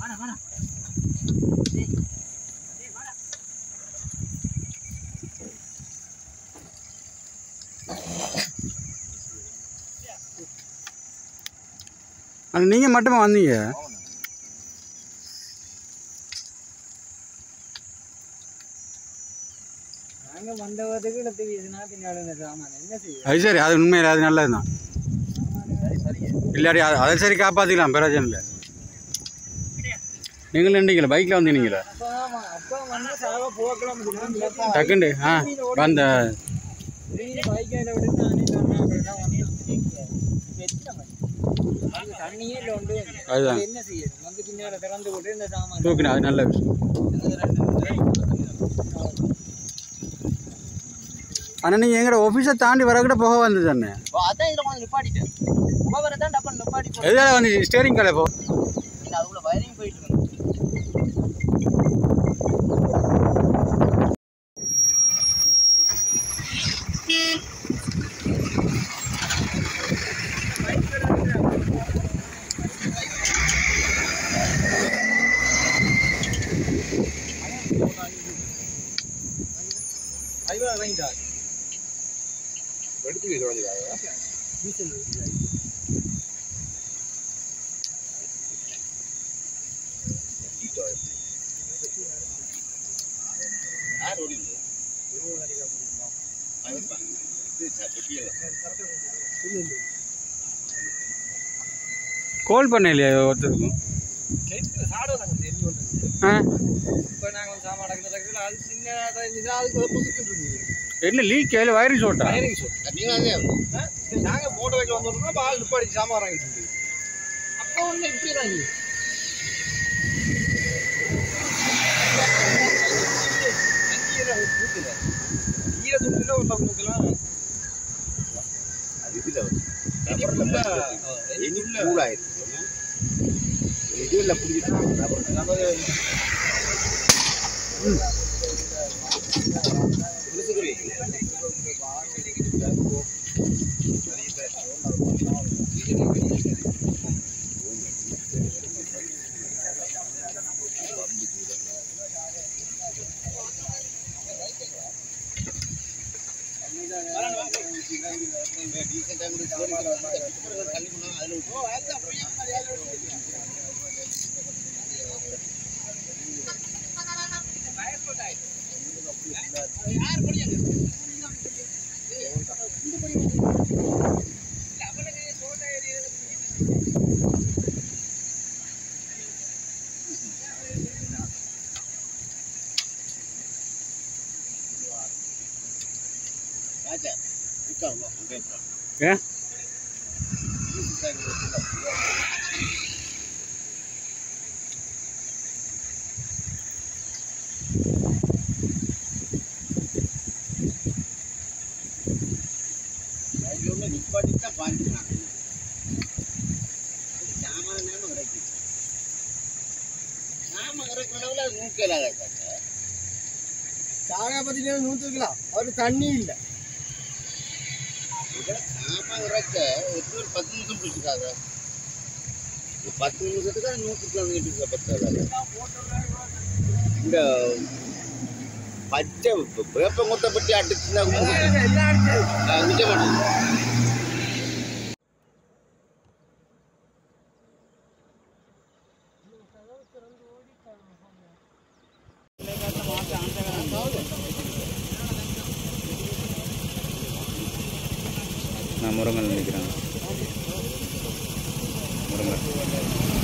ஆனால் நீங்கள் மட்டுமா வந்தீங்க நாங்க மண்டபத்துக்கு எடுத்து வீசினா பின்னாடி இந்த சாமான் என்ன செய்ய அது சரி அது உண்மையில் அது நல்லது தான் இல்லாடி அது- அதை சரி காப்பாற்றிக்கலாம் பிரயோஜனம் இல்லை நீங்களும் நின்றீங்களா பைக்கில் வந்தீங்களா அப்ப ஆமா அப்ப வந்து சாவ போக்கலாம் டக்குண்டு ஆ வந்த பைக்கையில விட்டு நானே சொன்னேன் அப்படின்னா வந்து வெச்ச மாதிரி. அங்க தண்ணியே இல்லை உண்டு அதுதான். அது என்ன செய்யணும் வந்து பின்னாடி திறந்து போட்டு இந்த சாமான் தூக்கினா அது நல்ல விஷயம் ஆனால் நீங்கள் எங்கட ஆஃபீஸை தாண்டி வரக்கூட போக வந்தது தானே அதான் இதுல கொஞ்சம் நிப்பாட்டிட்டேன் உபவரை தான் டப்பன் நிப்பாட்டி போட்டு எதால வந்து ஸ்டேரிங் காலை போ நீங்க அதுக்குள்ள வயரிங் போயிட்டு இருந்தேன் கால் பண்ண இல்லையா ஒருத்தருக்கும் ஆ இப்போ நாங்கள் சாமான் அடக்கிறதுக்கு அது சின்னதாக இருந்துச்சுன்னா அதுக்கு ஒரு புதுக்கிட்டு இருந்தது என்ன லீக் கையில் வயரிங் ஷோட்டா வயரிங் ஷோ நீங்க அதே நாங்கள் மோட்டர் பைக்கில் வந்துருக்கோம் பால் நிப்பாடி சாமான் வாங்கிட்டு இருக்கு அப்போ ஒன்று இப்படி தான் இது. ஈர துண்டுல ஈர துண்டுல ஒரு பக்கத்துலாம் ஏன் சாகா பத்தி நூற்றுக்கலாம் அவருக்கு தண்ணி இல்லை பத்து நிமிஷம் பிடிச்சிக்காத பத்து நிமிஷத்துக்கு நூற்றி கிலோமீட்டர் பத்தாது இந்த பச்சை வேப்பங்குத்த பற்றி அடிச்சுன்னா மிச்சம் பண்ணுது நான் முருங்கல் நினைக்கிறேன் முருங்கல்